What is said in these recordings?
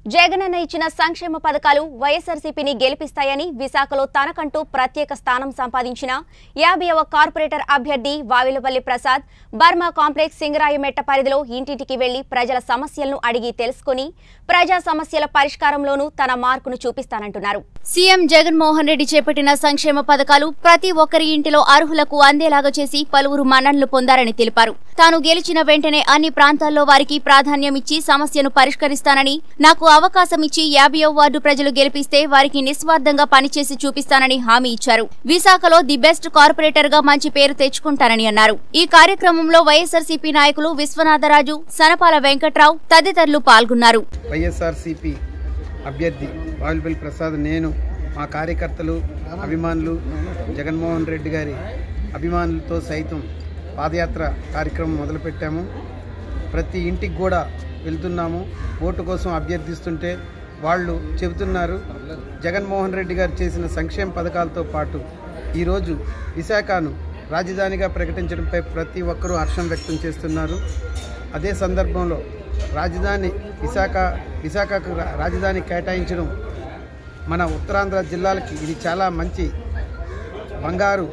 జగనన్న ఇచ్చిన సంక్షేమ పథకాలు వైఎస్ఆర్సీపీని గెలిపిస్తాయని విశాఖలో తనకంటూ ప్రత్యేక స్థానం సంపాదించిన యాభైవ కార్పొరేటర్ అభ్యర్థి వావిలపల్లి ప్రసాద్ బర్మా కాంప్లెక్స్ సింగరాయమెట్ట పరిధిలో ఇంటింటికి వెళ్లి ప్రజల సమస్యలను అడిగి తెలుసుకుని ప్రజా సమస్యల పరిష్కారంలోనూ తన మార్కును చూపిస్తానంటున్నారు సీఎం జగన్మోహన్ రెడ్డి చేపట్టిన సంక్షేమ పథకాలు ప్రతి ఒక్కరి ఇంటిలో అర్హులకు అందేలాగా చేసి పలువురు మన్ననలు పొందారని తెలిపారు తాను గెలిచిన వెంటనే అన్ని ప్రాంతాల్లో వారికి ప్రాధాన్యం ఇచ్చి సమస్యను పరిష్కరిస్తానని నాకు అవకాశం ఇచ్చి యాభైవ వార్డు ప్రజలు గెలిపిస్తే వారికి నిస్వార్థంగా పనిచేసి చూపిస్తానని హామీ ఇచ్చారు విశాఖలో ది బెస్ట్ కార్పొరేటర్ గా మంచి పేరు తెచ్చుకుంటానని అన్నారు ఈ కార్యక్రమంలో వైఎస్ఆర్సీపీ నాయకులు విశ్వనాథరాజు సనపాల వెంకట్రావు తదితరులు పాల్గొన్నారు వైఎస్ఆర్సిపి అభ్యర్థి వాయుల్పల్లి ప్రసాద్ నేను మా కార్యకర్తలు అభిమానులు జగన్మోహన్ రెడ్డి గారి అభిమానులతో సైతం పాదయాత్ర కార్యక్రమం మొదలుపెట్టాము ప్రతి ఇంటికి కూడా వెళ్తున్నాము ఓటు కోసం అభ్యర్థిస్తుంటే వాళ్ళు చెబుతున్నారు జగన్మోహన్ రెడ్డి గారు చేసిన సంక్షేమ పథకాలతో పాటు ఈరోజు విశాఖను రాజధానిగా ప్రకటించడంపై ప్రతి ఒక్కరూ హర్షం వ్యక్తం చేస్తున్నారు అదే సందర్భంలో రాజధాని విశాఖ విశాఖకు రా- రాజధాని కేటాయించడం మన ఉత్తరాంధ్ర జిల్లాలకి ఇది చాలా మంచి బంగారు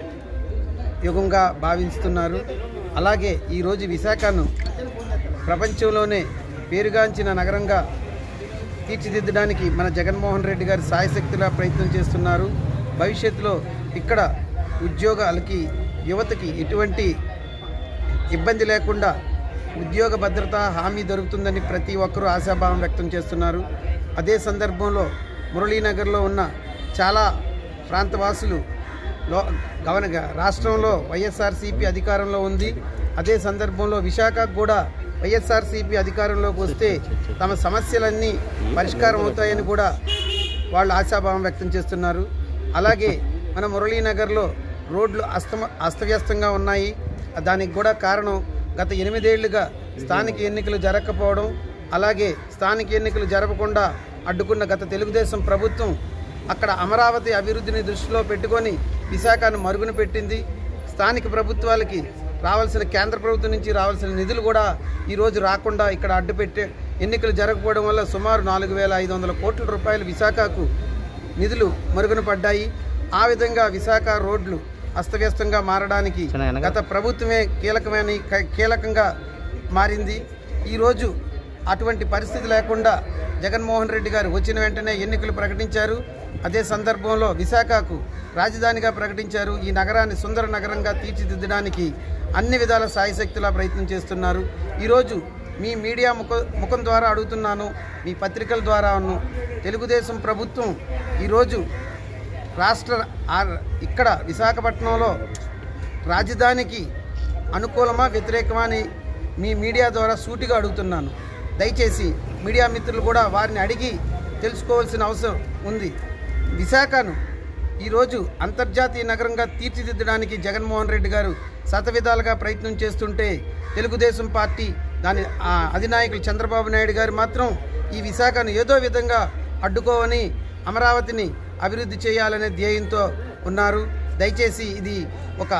యుగంగా భావిస్తున్నారు అలాగే ఈరోజు విశాఖను ప్రపంచంలోనే పేరుగాంచిన నగరంగా తీర్చిదిద్దడానికి మన జగన్మోహన్ రెడ్డి గారు సాయశక్తిలా ప్రయత్నం చేస్తున్నారు భవిష్యత్తులో ఇక్కడ ఉద్యోగాలకి యువతకి ఎటువంటి ఇబ్బంది లేకుండా ఉద్యోగ భద్రత హామీ దొరుకుతుందని ప్రతి ఒక్కరూ ఆశాభావం వ్యక్తం చేస్తున్నారు అదే సందర్భంలో మురళీనగర్లో ఉన్న చాలా ప్రాంతవాసులు లో గవన రాష్ట్రంలో వైఎస్ఆర్సీపీ అధికారంలో ఉంది అదే సందర్భంలో విశాఖకు కూడా వైఎస్ఆర్సీపీ అధికారంలోకి వస్తే తమ సమస్యలన్నీ పరిష్కారం అవుతాయని కూడా వాళ్ళు ఆశాభావం వ్యక్తం చేస్తున్నారు అలాగే మన మురళీనగర్లో రోడ్లు అస్తమ అస్తవ్యస్తంగా ఉన్నాయి దానికి కూడా కారణం గత ఎనిమిదేళ్లుగా స్థానిక ఎన్నికలు జరగకపోవడం అలాగే స్థానిక ఎన్నికలు జరగకుండా అడ్డుకున్న గత తెలుగుదేశం ప్రభుత్వం అక్కడ అమరావతి అభివృద్ధిని దృష్టిలో పెట్టుకొని విశాఖను మరుగున పెట్టింది స్థానిక ప్రభుత్వాలకి రావాల్సిన కేంద్ర ప్రభుత్వం నుంచి రావాల్సిన నిధులు కూడా ఈరోజు రాకుండా ఇక్కడ అడ్డుపెట్టే ఎన్నికలు జరగకపోవడం వల్ల సుమారు నాలుగు వేల ఐదు వందల కోట్ల రూపాయలు విశాఖకు నిధులు మరుగున పడ్డాయి ఆ విధంగా విశాఖ రోడ్లు అస్తవ్యస్తంగా మారడానికి గత ప్రభుత్వమే కీలకమైన కీలకంగా మారింది ఈరోజు అటువంటి పరిస్థితి లేకుండా జగన్మోహన్ రెడ్డి గారు వచ్చిన వెంటనే ఎన్నికలు ప్రకటించారు అదే సందర్భంలో విశాఖకు రాజధానిగా ప్రకటించారు ఈ నగరాన్ని సుందర నగరంగా తీర్చిదిద్దడానికి అన్ని విధాల సాయశక్తులా ప్రయత్నం చేస్తున్నారు ఈరోజు మీ మీడియా ముఖ ముఖం ద్వారా అడుగుతున్నాను మీ పత్రికల ద్వారాను తెలుగుదేశం ప్రభుత్వం ఈరోజు రాష్ట్ర ఆ- ఇక్కడ విశాఖపట్నంలో రాజధానికి అనుకూలమా వ్యతిరేకమా అని మీ మీడియా ద్వారా సూటిగా అడుగుతున్నాను దయచేసి మీడియా మిత్రులు కూడా వారిని అడిగి తెలుసుకోవాల్సిన అవసరం ఉంది విశాఖను ఈరోజు అంతర్జాతీయ నగరంగా తీర్చిదిద్దడానికి జగన్మోహన్ రెడ్డి గారు శతవిధాలుగా ప్రయత్నం చేస్తుంటే తెలుగుదేశం పార్టీ దాని ఆ అధినాయకులు చంద్రబాబు నాయుడు గారు మాత్రం ఈ విశాఖను ఏదో విధంగా అడ్డుకోవని అమరావతిని అభివృద్ధి చేయాలనే ధ్యేయంతో ఉన్నారు దయచేసి ఇది ఒక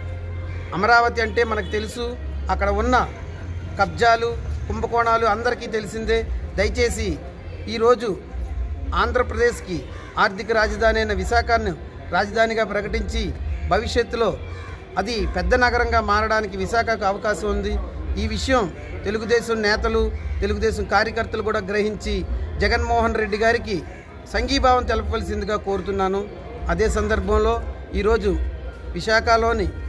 అమరావతి అంటే మనకు తెలుసు అక్కడ ఉన్న కబ్జాలు కుంభకోణాలు అందరికీ తెలిసిందే దయచేసి ఈరోజు ఆంధ్రప్రదేశ్కి ఆర్థిక రాజధాని అయిన విశాఖను రాజధానిగా ప్రకటించి భవిష్యత్తులో అది పెద్ద నగరంగా మారడానికి విశాఖకు అవకాశం ఉంది ఈ విషయం తెలుగుదేశం నేతలు తెలుగుదేశం కార్యకర్తలు కూడా గ్రహించి జగన్మోహన్ రెడ్డి గారికి సంఘీభావం తెలపవలసిందిగా కోరుతున్నాను అదే సందర్భంలో ఈరోజు విశాఖలోని